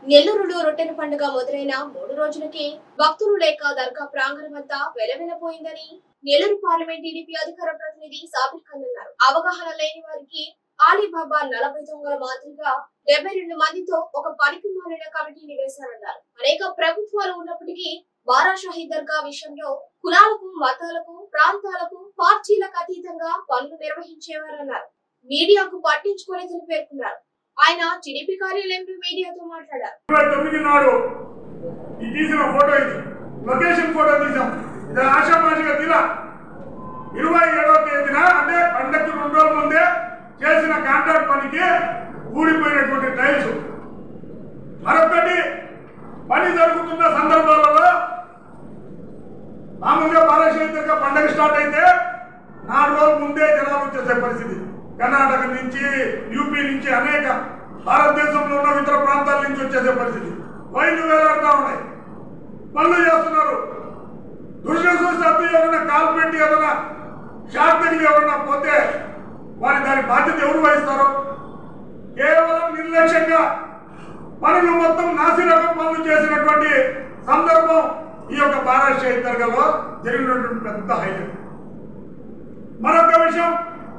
నెల్లూరులో రొట్టెల పండుగ మొదలైన మూడు రోజులకే భక్తులు లేక దర్గా ప్రాంగణమంతా వెలవెలపోయిందని నెల్లూరు పార్లమెంట్ టీడీపీ అధికార ప్రతినిధి సాబిర్ ఖాన్ అన్నారు అవగాహన లేని వారికి ఆలీబాబా నలభై దొంగల మాదిరిగా డెబ్బై రెండు మందితో ఒక పనికి మాలిన కమిటీని వేశారన్నారు అనేక ప్రభుత్వాలు ఉన్నప్పటికీ బారాషాహి దర్గా విషయంలో కులాలకు మతాలకు ప్రాంతాలకు పార్టీలకు అతీతంగా పనులు నిర్వహించేవారన్నారు మీడియాకు పట్టించుకోలేదని పేర్కొన్నారు ఆయన టీడీపీ కార్యాలయంలో మీడియాతో మాట్లాడారు ఇరవై తొమ్మిది నాడు ఈ తీసిన ఫోటో ఇది లొకేషన్ ఫోటో తీసాం ఇది ఆశామాషిగా తీరా ఇరవై ఏడవ తేదీన అంటే పండగకి రెండు రోజుల ముందే చేసిన కాంట్రాక్ట్ పనికి ఊడిపోయినటువంటి టైల్స్ మరొకటి పని జరుగుతున్న సందర్భాలలో మామూలుగా పారాశీలితంగా పండగ స్టార్ట్ అయితే నాలుగు రోజుల ముందే జనాలు వచ్చేసే పరిస్థితి కర్ణాటక నుంచి యూపీ నుంచి అనేక భారతదేశంలో ఉన్న ఇతర ప్రాంతాల నుంచి వచ్చేసే పరిస్థితి వైర్లు వేలాడుతూ ఉన్నాయి పనులు చేస్తున్నారు దుర్గశోషాత్తు ఎవరైనా కాలు పెట్టి ఏదైనా షాక్ తగిలి ఎవరైనా పోతే వారి దాని బాధ్యత ఎవరు వహిస్తారు కేవలం నిర్లక్ష్యంగా పనులు మొత్తం నాసిరకం పనులు చేసినటువంటి సందర్భం ఈ యొక్క బారాషాహి దర్గాలో జరిగినటువంటి పెద్ద హైలైట్ మరొక విషయం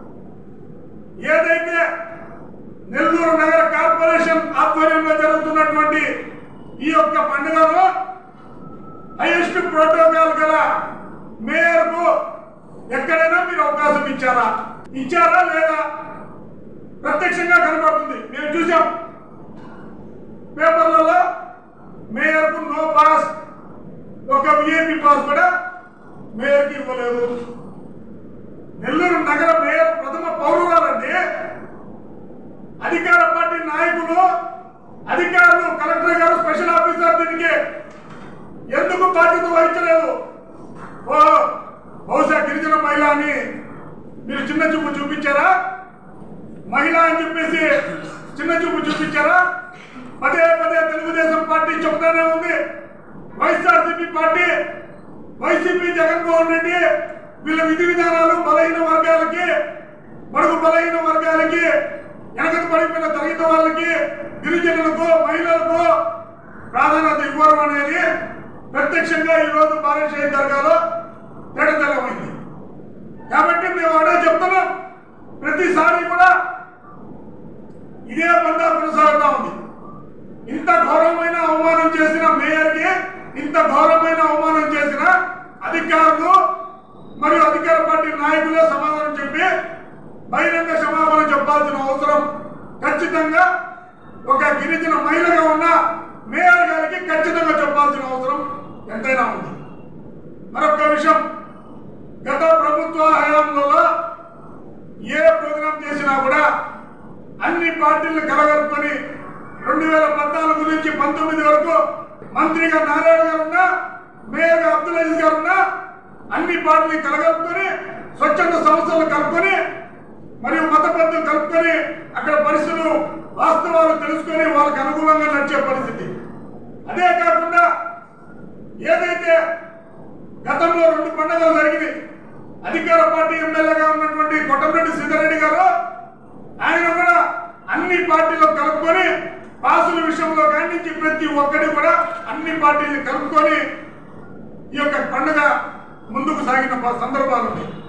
ఏదైతే నెల్లూరు నగర కార్పొరేషన్ ఆధ్వర్యంలో జరుగుతున్నటువంటి ఈ యొక్క పండుగలో హైయెస్ట్ ప్రోటోకాల్ గల మేయర్కు ఎక్కడైనా మీరు అవకాశం ఇచ్చారా ఇచ్చారా లేదా ప్రత్యక్షంగా కనబడుతుంది మేము చూసాం పేపర్లలో మేయర్కు నో పాస్ ఒక విఐపి పాస్ కూడా మేయర్కి ఇవ్వలేదు నెల్లూరు నగర మేయర్ ప్రథమ పౌరురాలండి అధికార పార్టీ నాయకులు అధికారులు కలెక్టర్ గారు స్పెషల్ ఆఫీసర్ దీనికి ఎందుకు బాధ్యత వహించలేదు ఓ బహుశా గిరిజన మహిళ అని మీరు చిన్న చూపు చూపించారా మహిళ అని చెప్పేసి చిన్న చూపు చూపించారా పదే పదే తెలుగుదేశం పార్టీ చెప్తానే ఉంది YSRCP party YCP Jaganmohan Reddy వీళ్ళ విధి విధానాలు బలహీన వర్గాలకి బడుగు బలహీన వర్గాలకి వెనకటి పడిపోయిన తరగతి వాళ్ళకి గిరిజనులకు మహిళలకు ప్రాధాన్యత ఇవ్వడం అనేది ప్రత్యక్షంగా ఈ రోజు బాలశేఖర దర్గాలో తేటతెల్లమైంది కాబట్టి మేము అడే చెప్తున్నాం ప్రతిసారి కూడా ఇదే బంధా కొనసాగుతా ఉంది ఇంత ఘోరమైన అవమానం చేసిన మేయర్కి ఇంత ఘోరమైన అవమానం చేసిన అధికారులు మరియు అధికార పార్టీ నాయకులే సమాధానం చెప్పి బహిరంగ క్షమాపణ చెప్పాల్సిన అవసరం ఖచ్చితంగా ఒక గిరిజన మహిళగా ఉన్న మేయర్ గారికి ఖచ్చితంగా చెప్పాల్సిన అవసరం ఎంతైనా ఉంది మరొక విషయం గత ప్రభుత్వ హయాంలో ఏ ప్రోగ్రాం చేసినా కూడా అన్ని పార్టీలను కలగలుపుకొని రెండు వేల పద్నాలుగు నుంచి పంతొమ్మిది వరకు మంత్రిగా నారాయణ గారు ఉన్నా మేయర్గా అబ్దుల్ అజీజ్ గారు ఉన్నా అన్ని పార్టీలు కలగలుపుకొని స్వచ్ఛంద సంస్థలు కలుపుకొని మరియు మత పెద్దలు కలుపుకొని అక్కడ పరిస్థితులు వాస్తవాలు తెలుసుకొని వాళ్ళకి అనుకూలంగా నడిచే పరిస్థితి అదే కాకుండా ఏదైతే గతంలో రెండు పండుగలు జరిగింది అధికార పార్టీ ఎమ్మెల్యేగా ఉన్నటువంటి కొట్టంరెడ్డి సీతారెడ్డి గారు ఆయన కూడా అన్ని పార్టీలు కలుపుకొని పాసుల విషయంలో కాడి నుంచి ప్రతి ఒక్కటి కూడా అన్ని పార్టీలు కలుపుకొని ఈ యొక్క పండుగ ముందుకు సాగిన ప- సందర్భాలు ఉన్నాయి